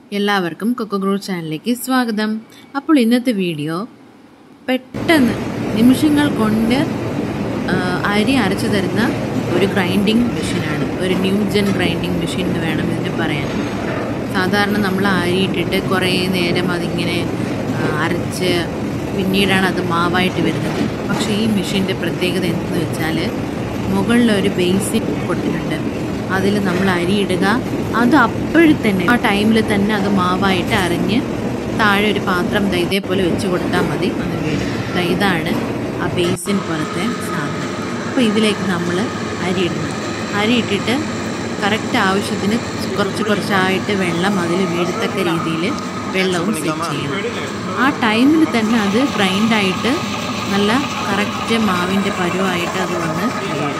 എല്ലാവർക്കും cocoa grow ചാനലിലേക്ക് സ്വാഗതം അപ്പോൾ ഇന്നത്തെ വീഡിയോ പെട്ടെന്ന് നിമിഷങ്ങൾ കൊണ്ട് ആ, അരി അരച്ചു തരുന്ന ഒരു ഗ്രൈൻഡിങ് മെഷീനാണ് ഒരു ന്യൂ ജെൻ ഗ്രൈൻഡിങ് മെഷീൻ എന്ന് വേണം ഇതിന് പറയാൻ സാധാരണ നമ്മൾ അരി ഇട്ടിട്ട് കുറേ നേരം അതിങ്ങനെ ആ, അരച്ച് പിന്നീടാണ് അത് മാവായിട്ട് വരുന്നത് പക്ഷേ ഈ മെഷീൻ്റെ പ്രത്യേകത എന്തെന്ന് വെച്ചാൽ മുകളിലൊരു ബേസിക് കൊടുത്തിട്ടുണ്ട് അതിൽ നമ്മൾ അരി ഇടുക അത് അപ്പോഴും തന്നെ ആ ടൈമിൽ തന്നെ അത് മാവായിട്ട് അരിഞ്ഞ് താഴെ ഒരു പാത്രം ദാ ഇതേപോലെ വെച്ച് കൊടുത്താൽ മതി അത് വീഴും ദാ ഇതാണ് ആ ബേസിൻ പോലത്തെ സാധനം അപ്പോൾ ഇതിലേക്ക് നമ്മൾ അരി ഇടണം അരി ഇട്ടിട്ട് കറക്റ്റ് ആവശ്യത്തിന് കുറച്ച് കുറച്ചായിട്ട് വെള്ളം അതിൽ വീഴത്തക്ക രീതിയിൽ വെള്ളവും സെറ്റ് ചെയ്യണം ആ ടൈമിൽ തന്നെ അത് ഗ്രൈൻഡായിട്ട് നല്ല കറക്റ്റ് മാവിൻ്റെ പരുവായിട്ട് അത് വന്ന് വീഴും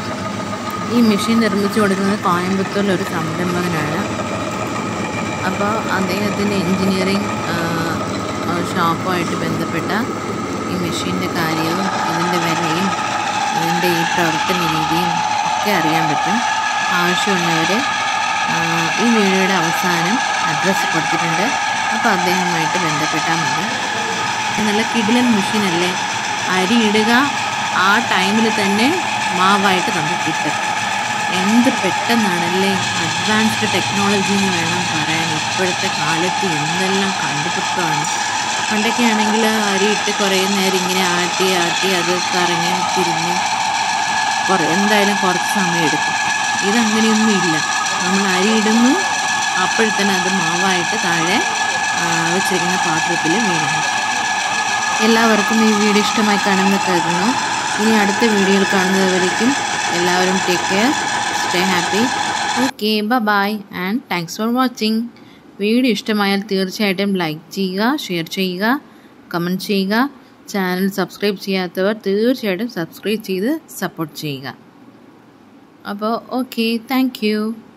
ഈ മെഷീൻ നിർമ്മിച്ചു കൊടുക്കുന്നത് കോയമ്പത്തൂരിലെ ഒരു സംരംഭകനാണ് അപ്പോൾ അദ്ദേഹത്തിൻ്റെ എൻജിനീയറിങ് ഷോപ്പുമായിട്ട് ബന്ധപ്പെട്ട ഈ മെഷീൻ്റെ കാര്യവും ഇതിൻ്റെ വിലയും ഇതിൻ്റെ ഈ പ്രവർത്തന രീതിയും ഒക്കെ അറിയാൻ പറ്റും ആവശ്യമുള്ളവർ ഈ വീഡിയോയുടെ അവസാനം അഡ്രസ്സ് കൊടുത്തിട്ടുണ്ട് അപ്പോൾ അദ്ദേഹവുമായിട്ട് ബന്ധപ്പെട്ടാൽ മതി നല്ല കിടിലൻ മെഷീനല്ലേ അരി ഇടുക ആ ടൈമിൽ തന്നെ മാവായിട്ട് നമുക്ക് കിട്ടും എന്ത് പെട്ടെന്നാണല്ലേ അഡ്വാൻസ്ഡ് ടെക്നോളജി എന്ന് വേണം പറയാൻ ഇപ്പോഴത്തെ കാലത്ത് എന്തെല്ലാം കണ്ടുപിടുത്തമാണ് പണ്ടൊക്കെ ആണെങ്കിൽ അരി ഇട്ട് കുറേ നേരം ഇങ്ങനെ ആട്ടി ആട്ടി അത് കറങ്ങി തിരിഞ്ഞ് കുറേ എന്തായാലും കുറച്ച് സമയം എടുക്കും ഇതങ്ങനെയൊന്നും ഇല്ല നമ്മൾ അരി ഇടുന്നു അപ്പോഴത്തന്നെ അത് മാവായിട്ട് താഴെ ആ, വെച്ചിരിക്കുന്ന പാത്രത്തിൽ വീഴുന്നു എല്ലാവർക്കും ഈ വീഡിയോ ഇഷ്ടമായി കാണുമെന്ന് കരുതുന്നു ഇനി അടുത്ത വീഡിയോയിൽ കാണുന്നതുവരേക്കും എല്ലാവരും take care stay happy okay bye and thanks for watching video ഇഷ്ടമായാൽ തീർച്ചയായിട്ടും ലൈക്ക് ചെയ്യുക ഷെയർ ചെയ്യുക കമൻറ്റ് ചെയ്യുക ചാനൽ സബ്സ്ക്രൈബ് ചെയ്യാത്തവർ തീർച്ചയായിട്ടും സബ്സ്ക്രൈബ് ചെയ്ത് സപ്പോർട്ട് ചെയ്യുക അപ്പോൾ ഓക്കെ താങ്ക് യു